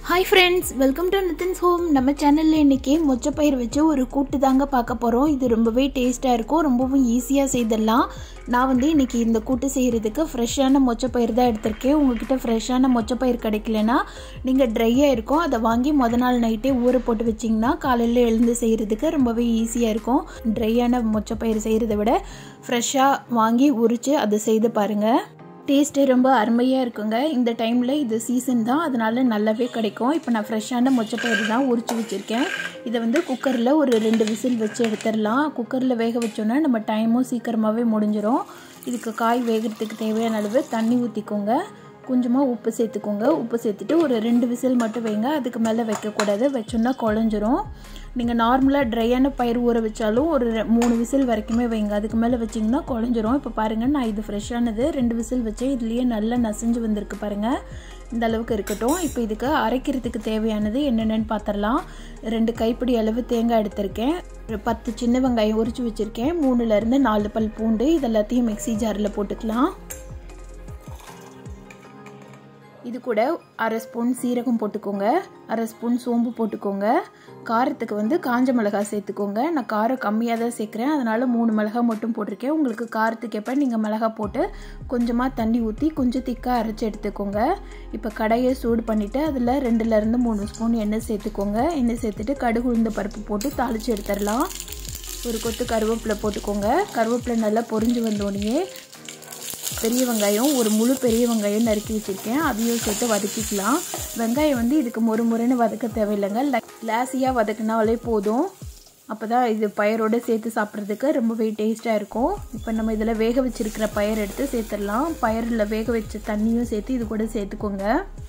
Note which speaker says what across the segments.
Speaker 1: hi friends welcome to Nithin's home நம்ம சேனலில் இன்றைக்கி மொச்சப்பயிர் வச்சு ஒரு கூட்டு தாங்க பார்க்க போகிறோம் இது ரொம்பவே டேஸ்ட்டாக இருக்கும் ரொம்பவும் ஈஸியாக செய்திடலாம் நான் வந்து இன்றைக்கி இந்த கூட்டு செய்கிறதுக்கு ஃப்ரெஷ்ஷான மொச்சப்பயிர் தான் எடுத்திருக்கேன் உங்ககிட்ட ஃப்ரெஷ்ஷான மொச்சப்பயிர் கிடைக்கலனா நீங்கள் ட்ரையாக இருக்கும் அதை வாங்கி முத நாள் நைட்டே ஊற போட்டு வச்சிங்கன்னா காலையில் எழுந்து செய்கிறதுக்கு ரொம்பவே ஈஸியாக இருக்கும் ட்ரையான மொச்சப்பயிர் செய்கிறத விட ஃப்ரெஷ்ஷாக வாங்கி உரித்து அதை செய்து பாருங்கள் டேஸ்ட்டு ரொம்ப அருமையாக இருக்குங்க இந்த டைமில் இது சீசன் தான் அதனால நல்லாவே கிடைக்கும் இப்போ நான் ஃப்ரெஷ்ஷான மொச்சப்பயிறு தான் உரிச்சு வச்சுருக்கேன் இதை வந்து குக்கரில் ஒரு ரெண்டு விசில் வச்சு எடுத்துடலாம் குக்கரில் வேக வச்சோன்னா நம்ம டைமும் சீக்கிரமாகவே முடிஞ்சிடும் இதுக்கு காய் வேகிறதுக்கு தேவையான அளவு தண்ணி ஊற்றிக்கோங்க கொஞ்சமாக உப்பு சேர்த்துக்கோங்க உப்பு சேர்த்துட்டு ஒரு ரெண்டு விசில் மட்டும் வைங்க அதுக்கு மேலே வைக்கக்கூடாது வச்சோன்னா குழஞ்சிரும் நீங்கள் நார்மலாக ட்ரையான பயிர் ஊற வச்சாலும் ஒரு மூணு விசில் வரைக்குமே வைங்க அதுக்கு மேலே வச்சிங்கன்னா குழஞ்சிரும் இப்போ பாருங்கள் நான் இது ஃப்ரெஷ்ஷானது ரெண்டு விசில் வச்சேன் இதுலேயே நல்லா நசைஞ்சு வந்திருக்கு பாருங்கள் இந்த அளவுக்கு இருக்கட்டும் இப்போ இதுக்கு அரைக்கிறதுக்கு தேவையானது என்னென்னு பார்த்துடலாம் ரெண்டு கைப்பிடி அளவு தேங்காய் எடுத்திருக்கேன் ஒரு பத்து சின்ன வெங்காயம் உரிச்சு வச்சுருக்கேன் மூணுலேருந்து நாலு பல் பூண்டு இதெல்லாத்தையும் மிக்சி ஜாரில் போட்டுக்கலாம் இது கூட அரை ஸ்பூன் சீரகம் போட்டுக்கோங்க அரை ஸ்பூன் சோம்பு போட்டுக்கோங்க காரத்துக்கு வந்து காஞ்ச மிளகா சேர்த்துக்கோங்க நான் காரம் கம்மியாக தான் சேர்க்குறேன் அதனால் மூணு மிளகா மட்டும் போட்டிருக்கேன் உங்களுக்கு காரத்துக்கு எப்போ நீங்கள் மிளகா போட்டு கொஞ்சமாக தண்ணி ஊற்றி கொஞ்சம் திக்காக அரைச்சி எடுத்துக்கோங்க இப்போ கடையை சூடு பண்ணிவிட்டு அதில் ரெண்டுலேருந்து மூணு ஸ்பூன் எண்ணெய் சேர்த்துக்கோங்க எண்ணெய் சேர்த்துட்டு கடுகு உளுந்த பருப்பு போட்டு தாளித்து எடுத்துடலாம் ஒரு கொத்து கருவேப்பிலை போட்டுக்கோங்க கருவேப்பிலை நல்லா பொரிஞ்சு வந்தோடனே பெரிய வெங்காயம் ஒரு முழு பெரிய வெங்காயம் நறுக்கி வச்சுருக்கேன் அதையும் சேர்த்து வதக்கிக்கலாம் வெங்காயம் வந்து இதுக்கு மொறு முறைன்னு வதக்க தேவையில்லைங்க லாஸியாக வதக்கினாலே போதும் அப்போ தான் இது பயிரோடு சேர்த்து சாப்பிட்றதுக்கு ரொம்பவே டேஸ்ட்டாக இருக்கும் இப்போ நம்ம இதில் வேக வச்சுருக்கிற பயிர் எடுத்து சேர்த்துடலாம் பயிரில் வேக வச்ச தண்ணியும் சேர்த்து இது கூட சேர்த்துக்கோங்க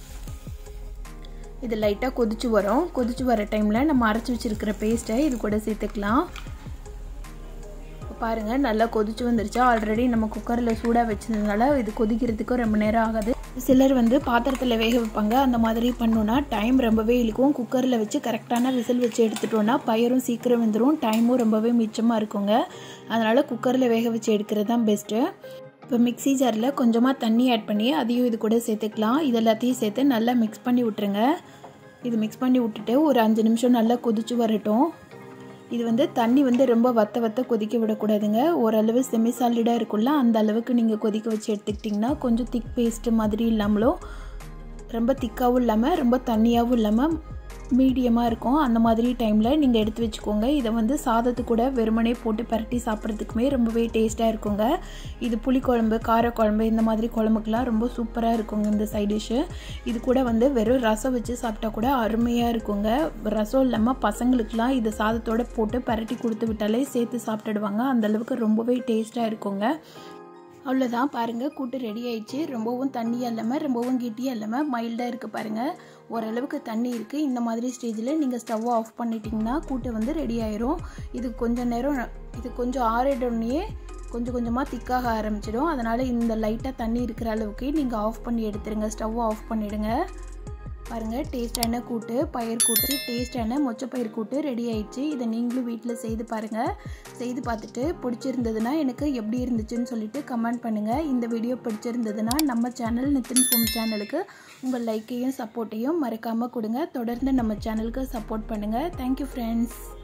Speaker 1: இது லைட்டாக கொதிச்சு வரும் கொதிச்சு வர டைமில் நம்ம அரைச்சி வச்சுருக்கிற பேஸ்ட்டை இது கூட சேர்த்துக்கலாம் பாருங்கள் நல்லா கொதிச்சு வந்துருச்சா ஆல்ரெடி நம்ம குக்கரில் சூடாக வச்சதுனால இது கொதிக்கிறதுக்கு ரொம்ப நேரம் ஆகாது சிலர் வந்து பாத்திரத்தில் வேக வைப்பாங்க அந்த மாதிரி பண்ணோன்னா டைம் ரொம்பவே இழுக்கும் குக்கரில் வச்சு கரெக்டான விசில் வச்சு எடுத்துட்டோன்னா பயிரும் சீக்கிரம் வந்துடும் டைமும் ரொம்பவே மிச்சமாக இருக்குங்க அதனால் குக்கரில் வேக வச்சு எடுக்கிறது தான் பெஸ்ட்டு இப்போ மிக்ஸி ஜாரில் கொஞ்சமாக தண்ணி ஆட் பண்ணி அதையும் இது கூட சேர்த்துக்கலாம் இது எல்லாத்தையும் சேர்த்து நல்லா மிக்ஸ் பண்ணி விட்டுருங்க இது மிக்ஸ் பண்ணி விட்டுட்டு ஒரு அஞ்சு நிமிஷம் நல்லா கொதிச்சு வரட்டும் இது வந்து தண்ணி வந்து ரொம்ப வத்த வத்த கொதிக்க விடக்கூடாதுங்க ஓரளவு செமி சாலிடாக இருக்குல்ல அந்த அளவுக்கு நீங்கள் கொதிக்க வச்சு எடுத்துக்கிட்டிங்கன்னா கொஞ்சம் திக் பேஸ்ட்டு மாதிரி இல்லாமலும் ரொம்ப திக்காகவும் இல்லாமல் ரொம்ப தண்ணியாகவும் இல்லாமல் மீடியமாக இருக்கும் அந்த மாதிரி டைமில் நீங்கள் எடுத்து வச்சுக்கோங்க இதை வந்து சாதத்து கூட வெறுமனே போட்டு பரட்டி சாப்பிட்றதுக்குமே ரொம்பவே டேஸ்ட்டாக இருக்குங்க இது புளிக்குழம்பு காரக்குழம்பு இந்த மாதிரி குழம்புக்கெலாம் ரொம்ப சூப்பராக இருக்குங்க இந்த சைட் டிஷ்ஷு இது கூட வந்து வெறும் ரசம் வச்சு சாப்பிட்டா கூட அருமையாக இருக்குங்க ரசம் இல்லாமல் பசங்களுக்கெலாம் இது சாதத்தோடு போட்டு பரட்டி கொடுத்து விட்டாலே சேர்த்து சாப்பிட்டுடுவாங்க அந்தளவுக்கு ரொம்பவே டேஸ்ட்டாக இருக்குங்க அவ்வளோதான் பாருங்கள் கூட்டு ரெடி ஆயிடுச்சு ரொம்பவும் தண்ணியாக இல்லாமல் ரொம்பவும் கெட்டியாக இல்லாமல் மைல்டாக இருக்குது பாருங்கள் ஓரளவுக்கு தண்ணி இருக்குது இந்த மாதிரி ஸ்டேஜில் நீங்கள் ஸ்டவ்வை ஆஃப் பண்ணிட்டீங்கன்னா கூட்டு வந்து ரெடி ஆயிரும் இது கொஞ்சம் நேரம் இது கொஞ்சம் ஆறிடனே கொஞ்சம் கொஞ்சமாக திக்காக ஆரம்பிச்சிடும் அதனால் இந்த லைட்டாக தண்ணி இருக்கிற அளவுக்கு நீங்கள் ஆஃப் பண்ணி எடுத்துருங்க ஸ்டவ்வை ஆஃப் பண்ணிவிடுங்க பாருங்கள் டேஸ்டான கூட்டு பயிர் கூட்டு டேஸ்டான மொச்சப்பயிர் கூட்டு ரெடி ஆயிடுச்சு இதை நீங்களும் வீட்டில் செய்து பாருங்கள் செய்து பார்த்துட்டு பிடிச்சிருந்ததுன்னா எனக்கு எப்படி இருந்துச்சுன்னு சொல்லிட்டு கமெண்ட் பண்ணுங்கள் இந்த வீடியோ பிடிச்சிருந்ததுன்னா நம்ம சேனல் நித்தின் ஹோம் சேனலுக்கு உங்கள் லைக்கையும் சப்போர்ட்டையும் மறக்காமல் கொடுங்க தொடர்ந்து நம்ம சேனலுக்கு சப்போர்ட் பண்ணுங்கள் தேங்க்யூ ஃப்ரெண்ட்ஸ்